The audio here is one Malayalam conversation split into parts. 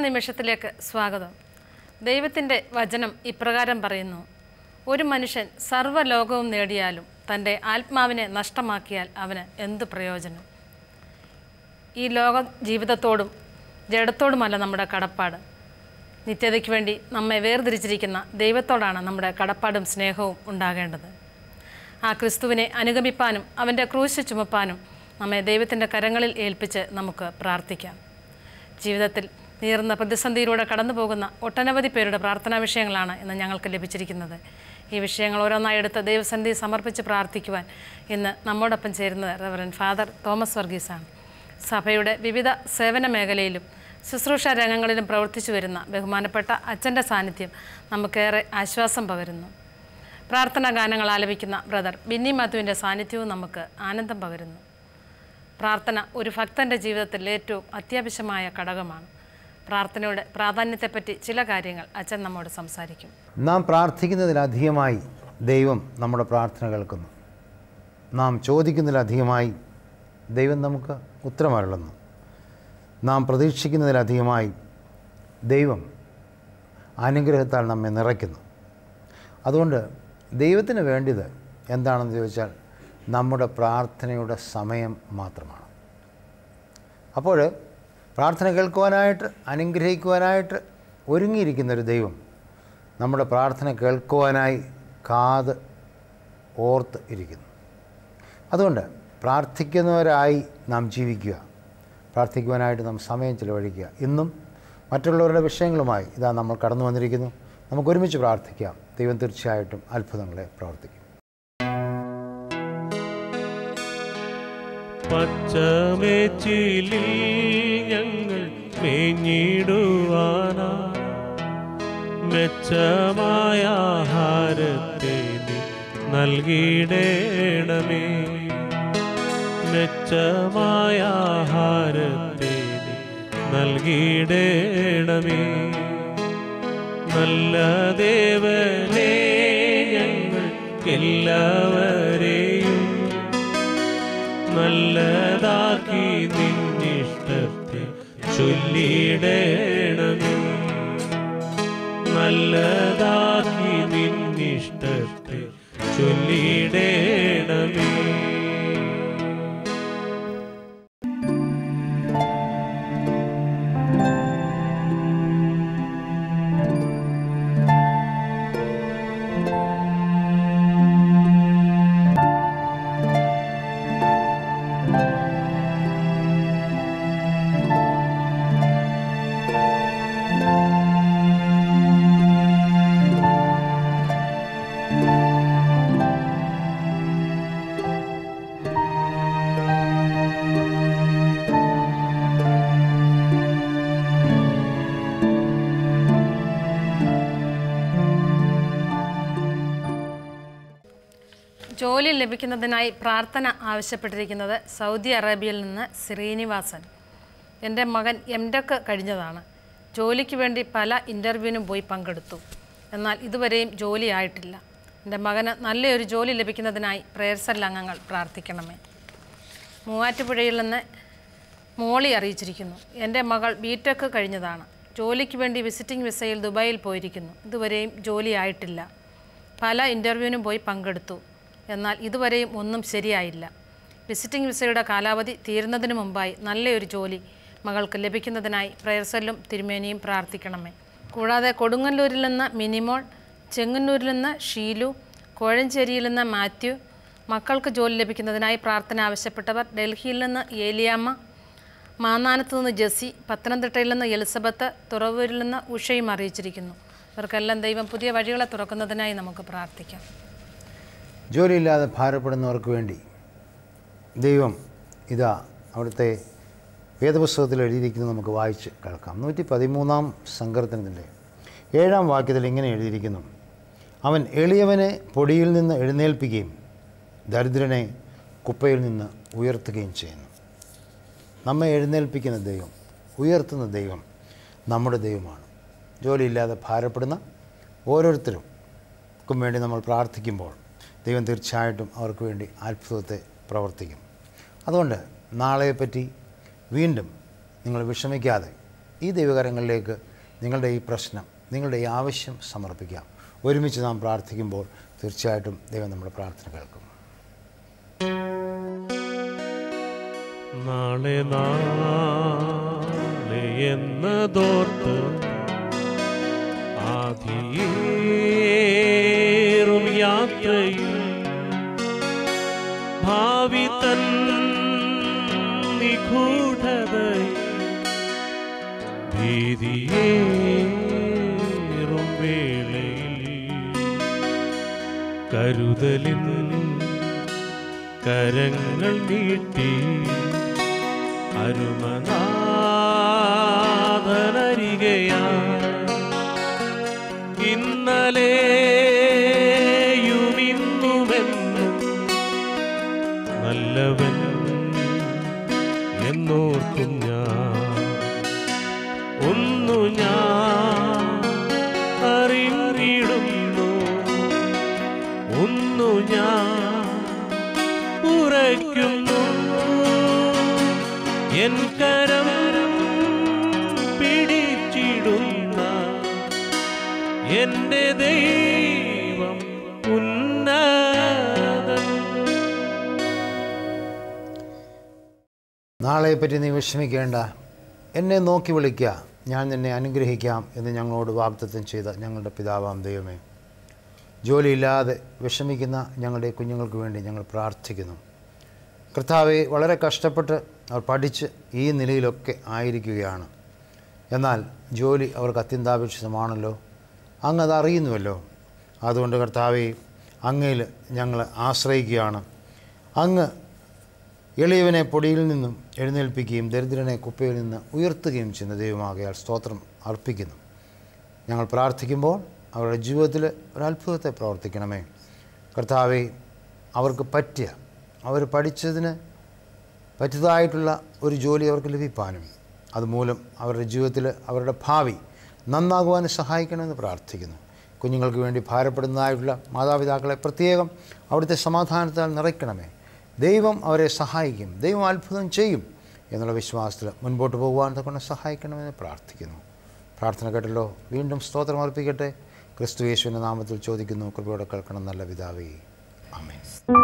നിമിഷത്തിലേക്ക് സ്വാഗതം ദൈവത്തിൻ്റെ വചനം ഇപ്രകാരം പറയുന്നു ഒരു മനുഷ്യൻ സർവ്വലോകവും നേടിയാലും തൻ്റെ ആത്മാവിനെ നഷ്ടമാക്കിയാൽ അവന് എന്ത് പ്രയോജനം ഈ ലോക ജീവിതത്തോടും ജഡത്തോടുമല്ല നമ്മുടെ കടപ്പാട് നിത്യതയ്ക്ക് വേണ്ടി നമ്മെ വേർതിരിച്ചിരിക്കുന്ന ദൈവത്തോടാണ് നമ്മുടെ കടപ്പാടും സ്നേഹവും ഉണ്ടാകേണ്ടത് ആ ക്രിസ്തുവിനെ അനുഗമിപ്പാനും അവൻ്റെ ക്രൂശ് ചുമപ്പാനും നമ്മെ ദൈവത്തിൻ്റെ കരങ്ങളിൽ ഏൽപ്പിച്ച് നമുക്ക് പ്രാർത്ഥിക്കാം ജീവിതത്തിൽ നീറുന്ന പ്രതിസന്ധിയിലൂടെ കടന്നു പോകുന്ന ഒട്ടനവധി പേരുടെ പ്രാർത്ഥനാ വിഷയങ്ങളാണ് ഇന്ന് ഞങ്ങൾക്ക് ലഭിച്ചിരിക്കുന്നത് ഈ വിഷയങ്ങൾ ഓരോന്നായി എടുത്ത് ദൈവസന്ധി സമർപ്പിച്ച് പ്രാർത്ഥിക്കുവാൻ ഇന്ന് നമ്മോടൊപ്പം ചേരുന്നത് റവറൻ ഫാദർ തോമസ് വർഗീസാണ് സഭയുടെ വിവിധ സേവന മേഖലയിലും ശുശ്രൂഷ രംഗങ്ങളിലും പ്രവർത്തിച്ചു വരുന്ന ബഹുമാനപ്പെട്ട അച്ഛൻ്റെ സാന്നിധ്യം നമുക്കേറെ ആശ്വാസം പകരുന്നു പ്രാർത്ഥനാ ഗാനങ്ങൾ ആലപിക്കുന്ന ബ്രദർ ബിന്നി മാത്യുവിൻ്റെ സാന്നിധ്യവും നമുക്ക് ആനന്ദം പകരുന്നു പ്രാർത്ഥന ഒരു ഭക്തൻ്റെ ജീവിതത്തിൽ ഏറ്റവും അത്യാവശ്യമായ ഘടകമാണ് പ്രാർത്ഥനയുടെ പ്രാധാന്യത്തെപ്പറ്റി ചില കാര്യങ്ങൾ അച്ഛൻ നമ്മോട് സംസാരിക്കും നാം പ്രാർത്ഥിക്കുന്നതിലധികമായി ദൈവം നമ്മുടെ പ്രാർത്ഥന കേൾക്കുന്നു നാം ചോദിക്കുന്നതിലധികമായി ദൈവം നമുക്ക് ഉത്തരമരുളുന്നു നാം പ്രതീക്ഷിക്കുന്നതിലധികമായി ദൈവം അനുഗ്രഹത്താൽ നമ്മെ നിറയ്ക്കുന്നു അതുകൊണ്ട് ദൈവത്തിന് വേണ്ടത് എന്താണെന്ന് ചോദിച്ചാൽ നമ്മുടെ പ്രാർത്ഥനയുടെ സമയം മാത്രമാണ് അപ്പോൾ പ്രാർത്ഥന കേൾക്കുവാനായിട്ട് അനുഗ്രഹിക്കുവാനായിട്ട് ഒരുങ്ങിയിരിക്കുന്നൊരു ദൈവം നമ്മുടെ പ്രാർത്ഥന കേൾക്കുവാനായി കാത് ഓർത്ത് ഇരിക്കുന്നു അതുകൊണ്ട് പ്രാർത്ഥിക്കുന്നവരായി നാം ജീവിക്കുക പ്രാർത്ഥിക്കുവാനായിട്ട് നാം സമയം ചിലവഴിക്കുക ഇന്നും മറ്റുള്ളവരുടെ വിഷയങ്ങളുമായി ഇതാ നമ്മൾ കടന്നു വന്നിരിക്കുന്നു നമുക്ക് ഒരുമിച്ച് പ്രാർത്ഥിക്കാം ദൈവം തീർച്ചയായിട്ടും അത്ഭുതങ്ങളെ പ്രവർത്തിക്കും പച്ചമേച്ചിലിൽ ഞങ്ങൾ മേഞ്ഞിടുവാനാ മെച്ചമായ ആഹാരത്തെ നീ നൽകിയിടേണമേ മെച്ചമായ ആഹാരത്തെ നീ നൽകിയിടേണമേ നല്ല ദേവനേ ഞങ്ങൾ എല്ലാവരെയും നല്ലതാക്കി നിന്നിഷ്ടത്തെ ചൊല്ലിടേണമേ നല്ലതാക്കി നിന്നിഷ്ടത്തെ ചൊല്ലിടേണമേ ജോലി ലഭിക്കുന്നതിനായി പ്രാർത്ഥന ആവശ്യപ്പെട്ടിരിക്കുന്നത് സൗദി അറേബ്യയിൽ നിന്ന് ശ്രീനിവാസൻ എൻ്റെ മകൻ എം ടെക് കഴിഞ്ഞതാണ് ജോലിക്ക് വേണ്ടി പല ഇൻ്റർവ്യൂവിനും പോയി പങ്കെടുത്തു എന്നാൽ ഇതുവരെയും ജോലി ആയിട്ടില്ല എൻ്റെ മകന് നല്ലൊരു ജോലി ലഭിക്കുന്നതിനായി പ്രേയർസെൽ അംഗങ്ങൾ പ്രാർത്ഥിക്കണമേ മൂവാറ്റുപുഴയിൽ നിന്ന് മോളി അറിയിച്ചിരിക്കുന്നു എൻ്റെ മകൾ ബി ടെക് കഴിഞ്ഞതാണ് ജോലിക്ക് വേണ്ടി വിസിറ്റിംഗ് വിസയിൽ ദുബായിൽ പോയിരിക്കുന്നു ഇതുവരെയും ജോലി ആയിട്ടില്ല പല ഇൻ്റർവ്യൂവിനും പോയി പങ്കെടുത്തു എന്നാൽ ഇതുവരെയും ഒന്നും ശരിയായില്ല വിസിറ്റിംഗ് വിസയുടെ കാലാവധി തീരുന്നതിന് മുമ്പായി നല്ലൊരു ജോലി മകൾക്ക് ലഭിക്കുന്നതിനായി പ്രയർസെല്ലും തിരുമേനിയും പ്രാർത്ഥിക്കണമേ കൂടാതെ കൊടുങ്ങല്ലൂരിൽ നിന്ന് മിനിമോൾ ചെങ്ങന്നൂരിൽ നിന്ന് ഷീലു കോഴഞ്ചേരിയിൽ നിന്ന് മാത്യു മക്കൾക്ക് ജോലി ലഭിക്കുന്നതിനായി പ്രാർത്ഥന ആവശ്യപ്പെട്ടവർ ഡൽഹിയിൽ നിന്ന് ഏലിയാമ്മ മാന്നാനത്ത് നിന്ന് ജെസ്സി പത്തനംതിട്ടയിൽ നിന്ന് എലിസബത്ത് തുറവൂരിൽ നിന്ന് ഉഷയും അറിയിച്ചിരിക്കുന്നു ഇവർക്കെല്ലാം ദൈവം പുതിയ വഴികളെ തുറക്കുന്നതിനായി നമുക്ക് പ്രാർത്ഥിക്കാം ജോലിയില്ലാതെ ഭാരപ്പെടുന്നവർക്ക് വേണ്ടി ദൈവം ഇതാ അവിടുത്തെ വേദപുസ്തകത്തിൽ എഴുതിയിരിക്കുന്നത് നമുക്ക് വായിച്ച് കേൾക്കാം നൂറ്റി പതിമൂന്നാം സങ്കീർത്തനത്തിൻ്റെ ഏഴാം വാക്യത്തിൽ ഇങ്ങനെ എഴുതിയിരിക്കുന്നു അവൻ എളിയവനെ പൊടിയിൽ നിന്ന് എഴുന്നേൽപ്പിക്കുകയും ദരിദ്രനെ കുപ്പയിൽ നിന്ന് ഉയർത്തുകയും ചെയ്യുന്നു നമ്മെ എഴുന്നേൽപ്പിക്കുന്ന ദൈവം ഉയർത്തുന്ന ദൈവം നമ്മുടെ ദൈവമാണ് ജോലിയില്ലാതെ ഭാരപ്പെടുന്ന ഓരോരുത്തരും ക്കും വേണ്ടി നമ്മൾ പ്രാർത്ഥിക്കുമ്പോൾ ദൈവം തീർച്ചയായിട്ടും അവർക്ക് വേണ്ടി അത്ഭുതത്തെ പ്രവർത്തിക്കും അതുകൊണ്ട് നാളെപ്പറ്റി വീണ്ടും നിങ്ങൾ വിഷമിക്കാതെ ഈ ദൈവകരങ്ങളിലേക്ക് നിങ്ങളുടെ ഈ പ്രശ്നം നിങ്ങളുടെ ഈ ആവശ്യം സമർപ്പിക്കാം ഒരുമിച്ച് നാം പ്രാർത്ഥിക്കുമ്പോൾ തീർച്ചയായിട്ടും ദൈവം നമ്മുടെ പ്രാർത്ഥന കേൾക്കും നാളെ നാളെ എന്നതോർത്ത് ആധിയേറും യാത്രയിൽ ഭാവി തൻ നിഗൂഢതയിൽ ഭീതിയേറും വേളയിൽ കരുതലിൽ കരങ്ങൾ നീട്ടി അരുമനാഥനരികയാ ഇന്നലെയുമിന്നുമെന്നും നല്ലവൻ എന്നോർക്കും ഞാൻ ഒന്നു ഞാൻ അറിഞ്ഞിടുന്നു ഒന്നു ഞാൻ ഉറയ്ക്കുന്നു എൻ കരം പിടിച്ചിടുന്ന എന്റെ ദൈവം ഉന്നതൻ നാളെപ്പറ്റി നീ വിഷമിക്കേണ്ട എന്നെ നോക്കി വിളിക്കുക ഞാൻ നിന്നെ അനുഗ്രഹിക്കാം എന്ന് ഞങ്ങളോട് വാഗ്ദത്തം ചെയ്ത ഞങ്ങളുടെ പിതാവാം ദൈവമേ ജോലിയില്ലാതെ വിഷമിക്കുന്ന ഞങ്ങളുടെ കുഞ്ഞുങ്ങൾക്ക് വേണ്ടി ഞങ്ങൾ പ്രാർത്ഥിക്കുന്നു കർത്താവെ വളരെ കഷ്ടപ്പെട്ട് അവർ പഠിച്ച് ഈ നിലയിലൊക്കെ ആയിരിക്കുകയാണ് എന്നാൽ ജോലി അവർക്ക് അത്യന്താപേക്ഷിതമാണല്ലോ അങ്ങ് അത് അറിയുന്നുവല്ലോ അതുകൊണ്ട് കർത്താവെ അങ്ങയിൽ ഞങ്ങൾ ആശ്രയിക്കുകയാണ് അങ്ങ് എളിയവനെ പൊടിയിൽ നിന്നും എഴുന്നേൽപ്പിക്കുകയും ദരിദ്രനെ കുപ്പയിൽ നിന്ന് ഉയർത്തുകയും ചെയ്യുന്ന ദൈവമാകയാൽ സ്തോത്രം അർപ്പിക്കുന്നു ഞങ്ങൾ പ്രാർത്ഥിക്കുമ്പോൾ അവരുടെ ജീവിതത്തിൽ ഒരു അത്ഭുതത്തെ പ്രവർത്തിക്കണമേ കർത്താവെ അവർക്ക് പറ്റിയ അവർ പഠിച്ചതിന് പറ്റിയതായിട്ടുള്ള ഒരു ജോലി അവർക്ക് ലഭിക്കാനും അതുമൂലം അവരുടെ ജീവിതത്തിൽ അവരുടെ ഭാവി നന്നാകുവാനും സഹായിക്കണമെന്ന് പ്രാർത്ഥിക്കുന്നു കുഞ്ഞുങ്ങൾക്ക് വേണ്ടി ഭാരപ്പെടുന്നതായിട്ടുള്ള മാതാപിതാക്കളെ പ്രത്യേകം അവിടുത്തെ സമാധാനത്താൽ നിറയ്ക്കണമേ ദൈവം അവരെ സഹായിക്കും ദൈവം അത്ഭുതം ചെയ്യും എന്നുള്ള വിശ്വാസത്തിൽ മുൻപോട്ട് പോകുവാൻ കൊണ്ട് സഹായിക്കണമെന്ന് പ്രാർത്ഥിക്കുന്നു പ്രാർത്ഥന കേട്ടല്ലോ വീണ്ടും സ്തോത്രം അർപ്പിക്കട്ടെ ക്രിസ്തു യേശുവിൻ്റെ നാമത്തിൽ ചോദിക്കുന്നു കൃപയോടെ കേൾക്കണം നല്ല പിതാവേ ആമേൻ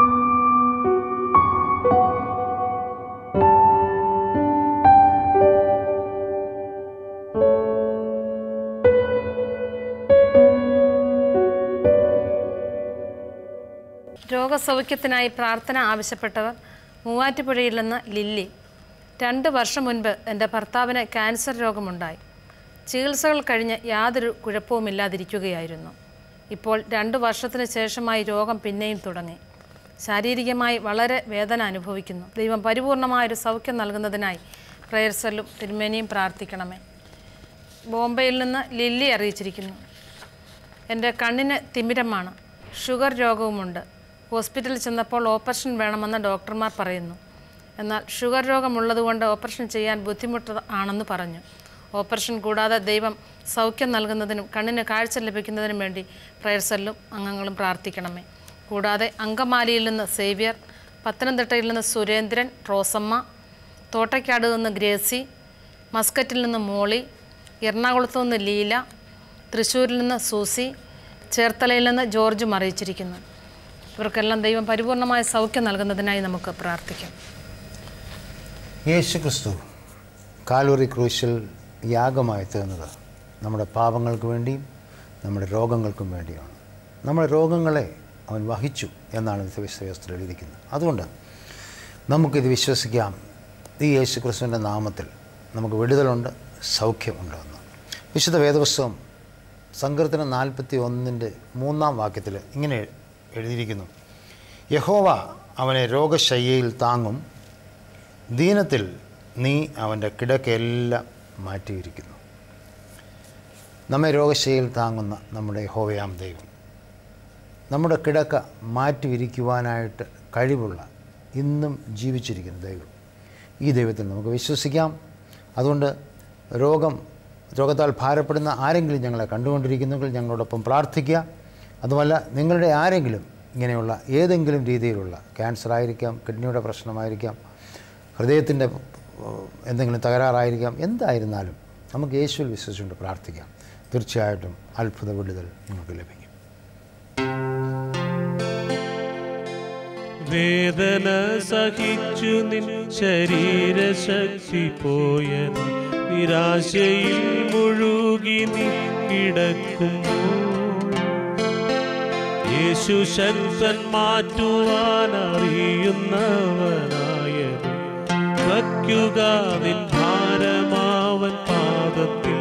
രോഗസൗഖ്യത്തിനായി പ്രാർത്ഥന ആവശ്യപ്പെട്ടവർ മൂവാറ്റുപുഴയിൽ നിന്ന് ലില്ലി രണ്ട് വർഷം മുൻപ് എൻ്റെ ഭർത്താവിന് ക്യാൻസർ രോഗമുണ്ടായി ചികിത്സകൾ കഴിഞ്ഞ് യാതൊരു കുഴപ്പവുമില്ലാതിരിക്കുകയായിരുന്നു ഇപ്പോൾ രണ്ട് വർഷത്തിന് ശേഷമായി രോഗം പിന്നെയും തുടങ്ങി ശാരീരികമായി വളരെ വേദന അനുഭവിക്കുന്നു ദൈവം പരിപൂർണമായൊരു സൗഖ്യം നൽകുന്നതിനായി പ്രേയർസെല്ലും തിരുമേനിയും പ്രാർത്ഥിക്കണമേ ബോംബെയിൽ നിന്ന് ലില്ലി അറിയിച്ചിരിക്കുന്നു എൻ്റെ കണ്ണിന് തിമിരമാണ് ഷുഗർ രോഗവുമുണ്ട് ഹോസ്പിറ്റലിൽ ചെന്നപ്പോൾ ഓപ്പറേഷൻ വേണമെന്ന് ഡോക്ടർമാർ പറയുന്നു എന്നാൽ ഷുഗർ രോഗമുള്ളതുകൊണ്ട് ഓപ്പറേഷൻ ചെയ്യാൻ ബുദ്ധിമുട്ട് ആണെന്ന് പറഞ്ഞു ഓപ്പറേഷൻ കൂടാതെ ദൈവം സൗഖ്യം നൽകുന്നതിനും കണ്ണിന് കാഴ്ച ലഭിക്കുന്നതിനും വേണ്ടി പ്രയർസെല്ലും അംഗങ്ങളും പ്രാർത്ഥിക്കണമേ കൂടാതെ അങ്കമാലിയിൽ നിന്ന് സേവ്യർ പത്തനംതിട്ടയിൽ നിന്ന് സുരേന്ദ്രൻ റോസമ്മ തോട്ടയ്ക്കാട് നിന്ന് ഗ്രേസി മസ്കറ്റിൽ നിന്ന് മോളി എറണാകുളത്തു നിന്ന് ലീല തൃശ്ശൂരിൽ നിന്ന് സൂസി ചേർത്തലയിൽ നിന്ന് ജോർജും അറിയിച്ചിരിക്കുന്നു ഇവർക്കെല്ലാം ദൈവം പരിപൂർണമായ സൗഖ്യം നൽകുന്നതിനായി നമുക്ക് പ്രാർത്ഥിക്കാം യേശു ക്രിസ്തു കാലുറി ക്രൂശിൽ യാഗമായി തീർന്നത് നമ്മുടെ പാപങ്ങൾക്ക് വേണ്ടിയും നമ്മുടെ രോഗങ്ങൾക്കും വേണ്ടിയാണ് നമ്മുടെ രോഗങ്ങളെ അവൻ വഹിച്ചു എന്നാണ് വിശ്വസ്തയിൽ എഴുതിയിരിക്കുന്നത് അതുകൊണ്ട് നമുക്കിത് വിശ്വസിക്കാം ഈ യേശു ക്രിസ്തുവിൻ്റെ നാമത്തിൽ നമുക്ക് വിടുതലുണ്ട് സൗഖ്യമുണ്ട് എന്ന് വിശുദ്ധ വേദപുസ്തകം സങ്കീർത്തനം നാൽപ്പത്തി ഒന്നിൻ്റെ മൂന്നാം വാക്യത്തിൽ ഇങ്ങനെ എഴുതിയിരിക്കുന്നു യഹോവ അവനെ രോഗശയ്യയിൽ താങ്ങും ദീനത്തിൽ നീ അവൻ്റെ കിടക്കയെല്ലാം മാറ്റിയിരിക്കുന്നു നമ്മെ രോഗശയിൽ താങ്ങുന്ന നമ്മുടെ യഹോവയാം ദൈവം നമ്മുടെ കിടക്ക മാറ്റിവിരിക്കുവാനായിട്ട് കഴിവുള്ള ഇന്നും ജീവിച്ചിരിക്കുന്ന ദൈവം ഈ ദൈവത്തിൽ നമുക്ക് വിശ്വസിക്കാം അതുകൊണ്ട് രോഗം രോഗത്താൽ ഭാരപ്പെടുന്ന ആരെങ്കിലും ഞങ്ങളെ കണ്ടുകൊണ്ടിരിക്കുന്നെങ്കിൽ ഞങ്ങളോടൊപ്പം പ്രാർത്ഥിക്കുക അതുമല്ല നിങ്ങളുടെ ആരെങ്കിലും ഇങ്ങനെയുള്ള ഏതെങ്കിലും രീതിയിലുള്ള ക്യാൻസർ ആയിരിക്കാം കിഡ്നിയുടെ പ്രശ്നമായിരിക്കാം ഹൃദയത്തിൻ്റെ ഏഹ്, എന്തെങ്കിലും തകരാറായിരിക്കാം എന്തായിരുന്നാലും നമുക്ക് യേശുവിൽ വിശ്വസിച്ചുകൊണ്ട് പ്രാർത്ഥിക്കാം തീർച്ചയായിട്ടും അത്ഭുത വിടുതൽ നിങ്ങൾക്ക് ലഭിക്കും വേദന സഹിച്ചു നിൻ ശരീരശക്തി പോയത് നിരാശയിൽ മുഴുകി നീ കിടക്കുമ്പോൾ യേശു ശക്തൻ മാറ്റുവാൻ അറിയുന്നവനായത് വയ്ക്കുക നിൻ ഭാരമാവൻ പാദത്തിൽ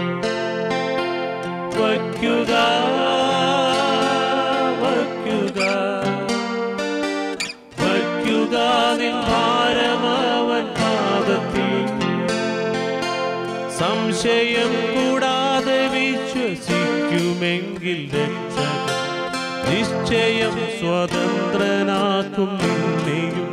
വയ്ക്കുക വയ്ക്കുക വയ്ക്കുക നിൻ ഭാരമാവൻ പാദത്തിൽ സംശയം കൂടാതെ വിശ്വസിക്കുമെങ്കിൽ രക്ഷകൻ നിശ്ചയം സ്വതന്ത്രനാക്കും നിന്നെയും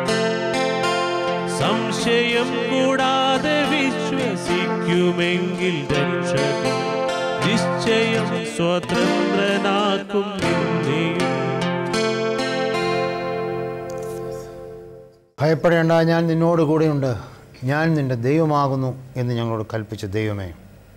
സംശയം കൂടാതെ വിശ്വസിക്കുമെങ്കിൽ രക്ഷകൻ നിശ്ചയം സ്വതന്ത്രനാക്കും നിന്നെയും ഭയപ്പെടേണ്ട ഞാൻ നിന്നോട് കൂടെയുണ്ട് ഞാൻ നിൻ്റെ ദൈവമാകുന്നു എന്ന് ഞങ്ങളോട് കൽപ്പിച്ച ദൈവമേ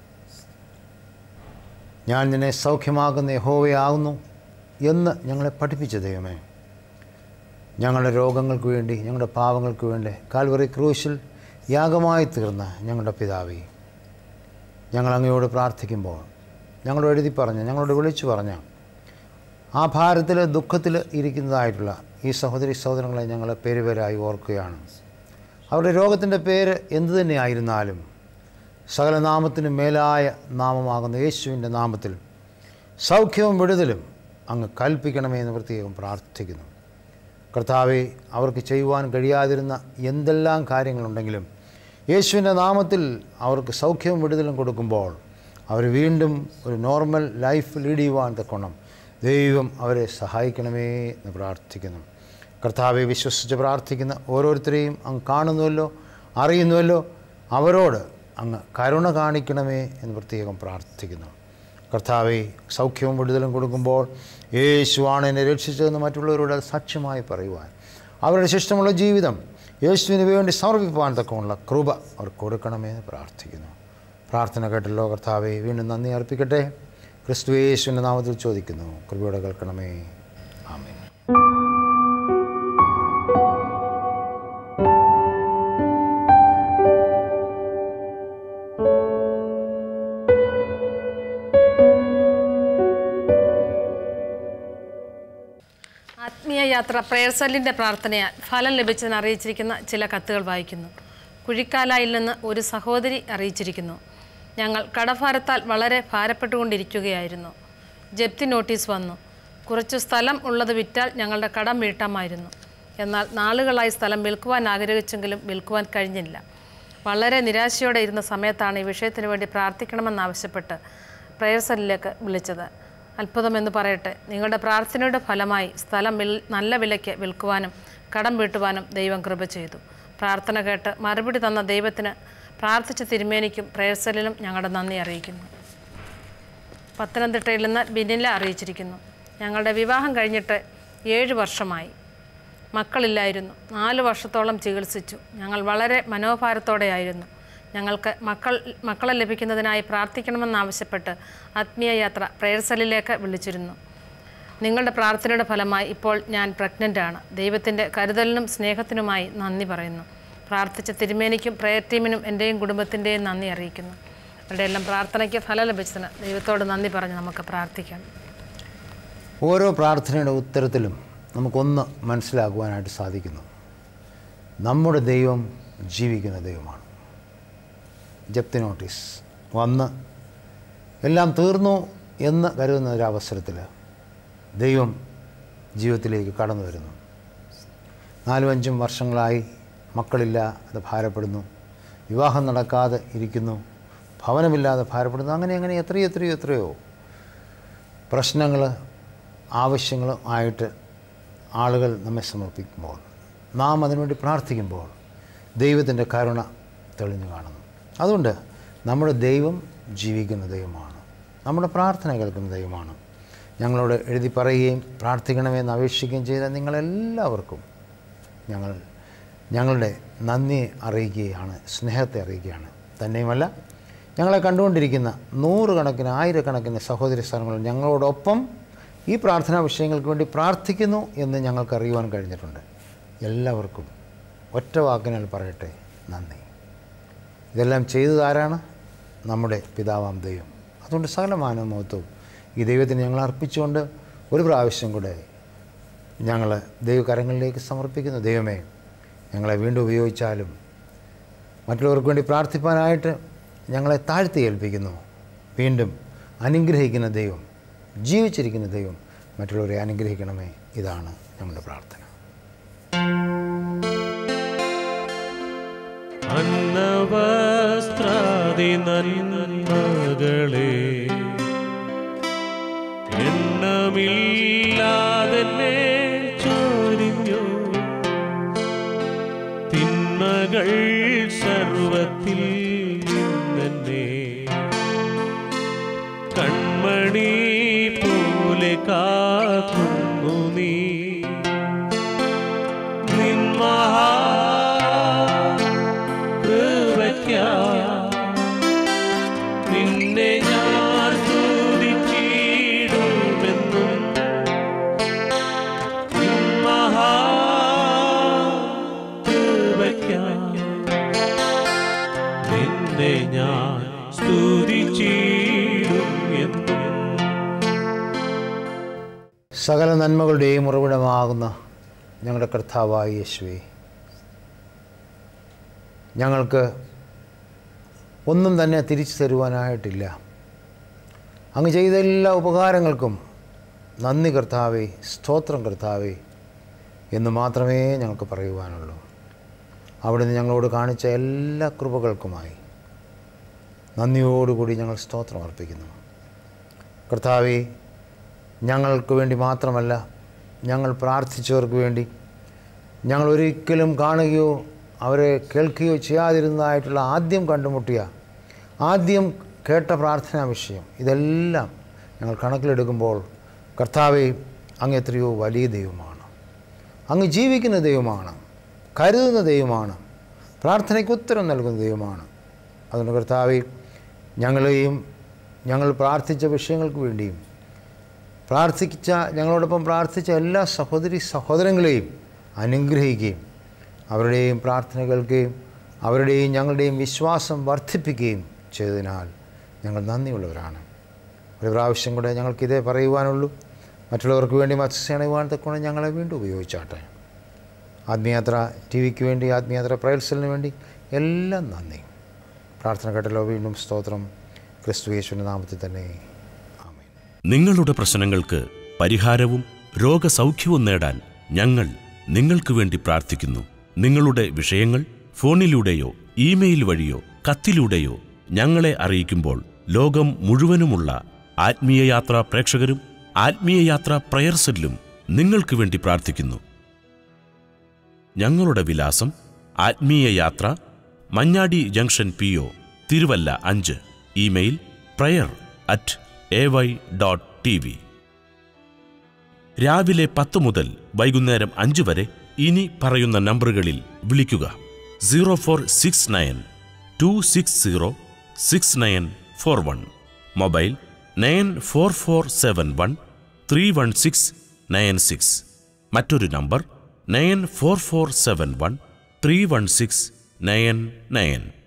ഞാൻ നിന്നെ സൗഖ്യമാകുന്ന യഹോവയാകുന്നു എന്ന് ഞങ്ങളെ പഠിപ്പിച്ച ദൈവമേ ഞങ്ങളുടെ രോഗങ്ങൾക്ക് വേണ്ടി ഞങ്ങളുടെ പാവങ്ങൾക്ക് വേണ്ടി കാൽവറി ക്രൂശിൽ യാഗമായി തീർന്ന ഞങ്ങളുടെ പിതാവേ ഞങ്ങൾ അങ്ങയോട് പ്രാർത്ഥിക്കുമ്പോൾ ഞങ്ങളോട് എഴുതി പറഞ്ഞ ഞങ്ങളോട് വിളിച്ചു പറഞ്ഞ ആ ഭാരത്തിൽ ദുഃഖത്തിൽ ഇരിക്കുന്നതായിട്ടുള്ള ഈ സഹോദരി സഹോദരങ്ങളെ ഞങ്ങൾ പേരുപേരായി ഓർക്കുകയാണ് അവരുടെ രോഗത്തിൻ്റെ പേര് എന്തു തന്നെയായിരുന്നാലും സകല നാമത്തിന് മേലായ നാമമാകുന്ന യേശുവിൻ്റെ നാമത്തിൽ സൗഖ്യവും വിടുതലും അങ്ങ് കൽപ്പിക്കണമേ എന്ന് പ്രത്യേകം പ്രാർത്ഥിക്കുന്നു കർത്താവെ അവർക്ക് ചെയ്യുവാൻ കഴിയാതിരുന്ന എന്തെല്ലാം കാര്യങ്ങളുണ്ടെങ്കിലും യേശുവിൻ്റെ നാമത്തിൽ അവർക്ക് സൗഖ്യവും വിടുതലും കൊടുക്കുമ്പോൾ അവർ വീണ്ടും ഒരു നോർമൽ ലൈഫ് ലീഡ് ചെയ്യുവാൻ തക്കോണം ദൈവം അവരെ സഹായിക്കണമേ എന്ന് പ്രാർത്ഥിക്കുന്നു കർത്താവെ വിശ്വസിച്ച് പ്രാർത്ഥിക്കുന്ന ഓരോരുത്തരെയും അങ്ങ് കാണുന്നുവല്ലോ അറിയുന്നുവല്ലോ അവരോട് അങ്ങ് കരുണ കാണിക്കണമേ എന്ന് പ്രത്യേകം പ്രാർത്ഥിക്കുന്നു കർത്താവെ സൗഖ്യവും വിടുതലും കൊടുക്കുമ്പോൾ യേശുവാണ് എന്നെ രക്ഷിച്ചതെന്ന് മറ്റുള്ളവരോട് അത് സാക്ഷ്യമായി പറയുവാൻ അവരുടെ ശിഷ്ടമുള്ള ജീവിതം യേശുവിന് വേണ്ടി സമർപ്പിക്കുവാൻ തക്കമുള്ള കൃപ അവർ കൊടുക്കണമേ എന്ന് പ്രാർത്ഥിക്കുന്നു പ്രാർത്ഥന കേട്ടല്ലോ കർത്താവെ വീണ്ടും നന്ദി അർപ്പിക്കട്ടെ ക്രിസ്തു യേശുവിൻ്റെ നാമത്തിൽ ചോദിക്കുന്നു കൃപയോടെ കേൾക്കണമേ ആമേൻ ആത്മീയ യാത്ര പ്രേയർ സെല്ലിൻ്റെ പ്രാർത്ഥനയാൽ ഫലം ലഭിച്ചെന്ന് അറിയിച്ചിരിക്കുന്ന ചില കത്തുകൾ വായിക്കുന്നു കുഴിക്കാലായിൽ നിന്ന് ഒരു സഹോദരി അറിയിച്ചിരിക്കുന്നു ഞങ്ങൾ കടഭാരത്താൽ വളരെ ഭാരപ്പെട്ടുകൊണ്ടിരിക്കുകയായിരുന്നു ജപ്തി നോട്ടീസ് വന്നു കുറച്ചു സ്ഥലം ഉള്ളത് വിറ്റാൽ ഞങ്ങളുടെ കടം വീട്ടാമായിരുന്നു എന്നാൽ നാളുകളായി സ്ഥലം വിൽക്കുവാൻ ആഗ്രഹിച്ചെങ്കിലും വിൽക്കുവാൻ കഴിഞ്ഞില്ല വളരെ നിരാശയോടെ ഇരുന്ന സമയത്താണ് ഈ വിഷയത്തിന് വേണ്ടി പ്രാർത്ഥിക്കണമെന്നാവശ്യപ്പെട്ട് പ്രേയർ സെല്ലിലേക്ക് വിളിച്ചത് അത്ഭുതമെന്ന് പറയട്ടെ നിങ്ങളുടെ പ്രാർത്ഥനയുടെ ഫലമായി സ്ഥലം വിൽ നല്ല വിലയ്ക്ക് വിൽക്കുവാനും കടം വീട്ടുവാനും ദൈവം കൃപ ചെയ്തു പ്രാർത്ഥന കേട്ട് മറുപടി തന്ന ദൈവത്തിന് പ്രാർത്ഥിച്ച തിരുമേനിക്കും പ്രേയർസലിലും ഞങ്ങളുടെ നന്ദി അറിയിക്കുന്നു പത്തനംതിട്ടയിൽ നിന്ന് ബിനില അറിയിച്ചിരിക്കുന്നു ഞങ്ങളുടെ വിവാഹം കഴിഞ്ഞിട്ട് ഏഴ് വർഷമായി മക്കളില്ലായിരുന്നു നാല് വർഷത്തോളം ചികിത്സിച്ചു ഞങ്ങൾ വളരെ മനോഭാരത്തോടെയായിരുന്നു ഞങ്ങൾക്ക് മക്കൾ മക്കളെ ലഭിക്കുന്നതിനായി പ്രാർത്ഥിക്കണമെന്നാവശ്യപ്പെട്ട് ആത്മീയ യാത്ര പ്രേയർസലിലേക്ക് വിളിച്ചിരുന്നു നിങ്ങളുടെ പ്രാർത്ഥനയുടെ ഫലമായി ഇപ്പോൾ ഞാൻ പ്രഗ്നൻ്റ് ആണ് ദൈവത്തിൻ്റെ കരുതലിനും സ്നേഹത്തിനുമായി നന്ദി പറയുന്നു പ്രാർത്ഥിച്ച തിരുമേനിക്കും പ്രേയർ ടീമിനും എൻ്റെയും കുടുംബത്തിൻ്റെയും നന്ദി അറിയിക്കുന്നു അവരുടെ എല്ലാം പ്രാർത്ഥനയ്ക്ക് ഫലം ലഭിച്ചതിന് ദൈവത്തോട് നന്ദി പറഞ്ഞ് നമുക്ക് പ്രാർത്ഥിക്കാം ഓരോ പ്രാർത്ഥനയുടെ ഉത്തരത്തിലും നമുക്കൊന്ന് മനസ്സിലാക്കുവാനായിട്ട് സാധിക്കുന്നു നമ്മുടെ ദൈവം ജീവിക്കുന്ന ദൈവമാണ് ജപ്തി നോട്ടീസ് വന്ന് എല്ലാം തീർന്നു എന്ന് കരുതുന്ന ഒരവസരത്തിൽ ദൈവം ജീവിതത്തിലേക്ക് കടന്നു വരുന്നു നാലും അഞ്ചും വർഷങ്ങളായി മക്കളില്ല അത് ഭാരപ്പെടുന്നു വിവാഹം നടക്കാതെ ഇരിക്കുന്നു ഭവനമില്ലാതെ ഭാരപ്പെടുന്നു അങ്ങനെ അങ്ങനെ എത്രയോ എത്രയോ എത്രയോ പ്രശ്നങ്ങൾ ആവശ്യങ്ങളും ആയിട്ട് ആളുകൾ നമ്മെ സമർപ്പിക്കുമ്പോൾ നാം അതിനുവേണ്ടി പ്രാർത്ഥിക്കുമ്പോൾ ദൈവത്തിൻ്റെ കരുണ തെളിഞ്ഞു കാണുന്നു അതുകൊണ്ട് നമ്മുടെ ദൈവം ജീവിക്കുന്ന ദൈവമാണ് നമ്മുടെ പ്രാർത്ഥന കേൾക്കുന്ന ദൈവമാണ് ഞങ്ങളോട് എഴുതി പറയുകയും പ്രാർത്ഥിക്കണമെന്ന് അപേക്ഷിക്കുകയും ചെയ്ത നിങ്ങളെല്ലാവർക്കും ഞങ്ങൾ ഞങ്ങളുടെ നന്ദി അറിയിക്കുകയാണ് സ്നേഹത്തെ അറിയിക്കുകയാണ് തന്നെയുമല്ല ഞങ്ങളെ കണ്ടുകൊണ്ടിരിക്കുന്ന നൂറുകണക്കിന് ആയിരക്കണക്കിന് സഹോദരി സ്ഥാനങ്ങൾ ഞങ്ങളോടൊപ്പം ഈ പ്രാർത്ഥനാ വിഷയങ്ങൾക്ക് വേണ്ടി പ്രാർത്ഥിക്കുന്നു എന്ന് ഞങ്ങൾക്ക് അറിയുവാൻ കഴിഞ്ഞിട്ടുണ്ട് എല്ലാവർക്കും ഒറ്റ വാക്കിനാൽ പറയട്ടെ നന്ദി ഇതെല്ലാം ചെയ്തത് ആരാണ് നമ്മുടെ പിതാവാം ദൈവം അതുകൊണ്ട് സകലമാന മഹത്വവും ഈ ദൈവത്തിന് ഞങ്ങൾ അർപ്പിച്ചുകൊണ്ട് ഒരു പ്രാവശ്യം കൂടെ ഞങ്ങൾ ദൈവകരങ്ങളിലേക്ക് സമർപ്പിക്കുന്നു ദൈവമേ ഞങ്ങളെ വീണ്ടും ഉപയോഗിച്ചാലും മറ്റുള്ളവർക്ക് വേണ്ടി പ്രാർത്ഥിപ്പാനായിട്ട് ഞങ്ങളെ താഴ്ത്തി ഏൽപ്പിക്കുന്നു വീണ്ടും അനുഗ്രഹിക്കുന്ന ദൈവം ജീവിച്ചിരിക്കുന്ന ദൈവം മറ്റുള്ളവരെ അനുഗ്രഹിക്കണമേ ഇതാണ് ഞങ്ങളുടെ പ്രാർത്ഥന അന്നവസ്ത്രാദി നന്മകളെ എണ്ണമില്ലാതെ ചോരിഞ്ഞു തിന്മകൾ സർവത്തിൽ നിന്നെ കൺമണി പോലെ കാക്കുന്നു നീ നിന്മഹാ കൃപയ്ക്കാ നിന്നെ ഞാൻ സ്തുതിച്ചിടുമെന്നും മഹാ കൃപയ്ക്കാ നിന്നെ ഞാൻ സ്തുതിച്ചിടും എന്നും സകല നന്മകളുടെയും ഉറവിടമാകുന്ന ഞങ്ങളുടെ കർത്താവായ യേശുവേ ഞങ്ങൾക്ക് ഒന്നും തന്നെ തിരിച്ചു തരുവാനായിട്ടില്ല അങ്ങ് ചെയ്ത എല്ലാ ഉപകാരങ്ങൾക്കും നന്ദി കർത്താവേ സ്തോത്രം കർത്താവേ എന്ന് മാത്രമേ ഞങ്ങൾക്ക് പറയുവാനുള്ളൂ അവിടുന്ന് ഞങ്ങളോട് കാണിച്ച എല്ലാ കൃപകൾക്കുമായി നന്ദിയോടുകൂടി ഞങ്ങൾ സ്തോത്രം അർപ്പിക്കുന്നു കർത്താവേ ഞങ്ങൾക്ക് വേണ്ടി മാത്രമല്ല ഞങ്ങൾ പ്രാർത്ഥിച്ചവർക്ക് വേണ്ടി ഞങ്ങൾ ഒരിക്കലും കാണുകയോ അവരെ കേൾക്കുകയോ ചെയ്യാതിരുന്നതായിട്ടുള്ള ആദ്യം കണ്ടുമുട്ടിയ ആദ്യം കേട്ട പ്രാർത്ഥനാ വിഷയം ഇതെല്ലാം ഞങ്ങൾ കണക്കിലെടുക്കുമ്പോൾ കർത്താവെ അങ്ങ് എത്രയോ വലിയ ദൈവമാണ് അങ്ങ് ജീവിക്കുന്ന ദൈവമാണ് കരുതുന്ന ദൈവമാണ് പ്രാർത്ഥനയ്ക്ക് ഉത്തരം നൽകുന്ന ദൈവമാണ് അതുകൊണ്ട് കർത്താവെ ഞങ്ങളെയും ഞങ്ങൾ പ്രാർത്ഥിച്ച വിഷയങ്ങൾക്ക് വേണ്ടിയും പ്രാർത്ഥിച്ച ഞങ്ങളോടൊപ്പം പ്രാർത്ഥിച്ച എല്ലാ സഹോദരി സഹോദരങ്ങളെയും അനുഗ്രഹിക്കുകയും അവരുടെയും പ്രാർത്ഥന കേൾക്കുകയും അവരുടെയും ഞങ്ങളുടെയും വിശ്വാസം വർദ്ധിപ്പിക്കുകയും ചെയ്തതിനാൽ ഞങ്ങൾ നന്ദിയുള്ളവരാണ് ഒരു പ്രാവശ്യം കൂടെ ഞങ്ങൾക്കിതേ പറയുവാനുള്ളൂ മറ്റുള്ളവർക്ക് വേണ്ടി മത്സ്യണയുവാൻ തക്കോണം ഞങ്ങളെ വീണ്ടും ഉപയോഗിച്ചാട്ടെ ആത്മീയാത്ര ടി വിക്ക് വേണ്ടി ആത്മീയാത്ര പ്രയത്സലിന് വേണ്ടി എല്ലാം നന്ദി പ്രാർത്ഥന കേട്ടല്ലോ വീണ്ടും സ്തോത്രം ക്രിസ്തു യേശുവിൻ്റെ നാമത്തിൽ തന്നെ ആമേൻ നിങ്ങളുടെ പ്രശ്നങ്ങൾക്ക് പരിഹാരവും രോഗസൗഖ്യവും നേടാൻ ഞങ്ങൾ നിങ്ങൾക്ക് വേണ്ടി പ്രാർത്ഥിക്കുന്നു നിങ്ങളുടെ വിഷയങ്ങൾ ഫോണിലൂടെയോ ഇമെയിൽ വഴിയോ കത്തിലൂടെയോ ഞങ്ങളെ അറിയിക്കുമ്പോൾ ലോകം മുഴുവനുമുള്ള ആത്മീയയാത്രാ പ്രേക്ഷകരും ആത്മീയയാത്രാ പ്രയർസെല്ലും നിങ്ങൾക്ക് വേണ്ടി പ്രാർത്ഥിക്കുന്നു ഞങ്ങളുടെ വിലാസം ആത്മീയയാത്ര Manjadi junction P O Thiruvalla അഞ്ച് email prayer at A Y dot T V രാവിലെ പത്ത് മുതൽ വൈകുന്നേരം അഞ്ച് വരെ ഇനി പറയുന്ന നമ്പറുകളിൽ വിളിക്കുക zero four six nine two six zero six nine four one mobile nine four four seven one three one six nine six മറ്റൊരു number nine four four seven one three one six nine nine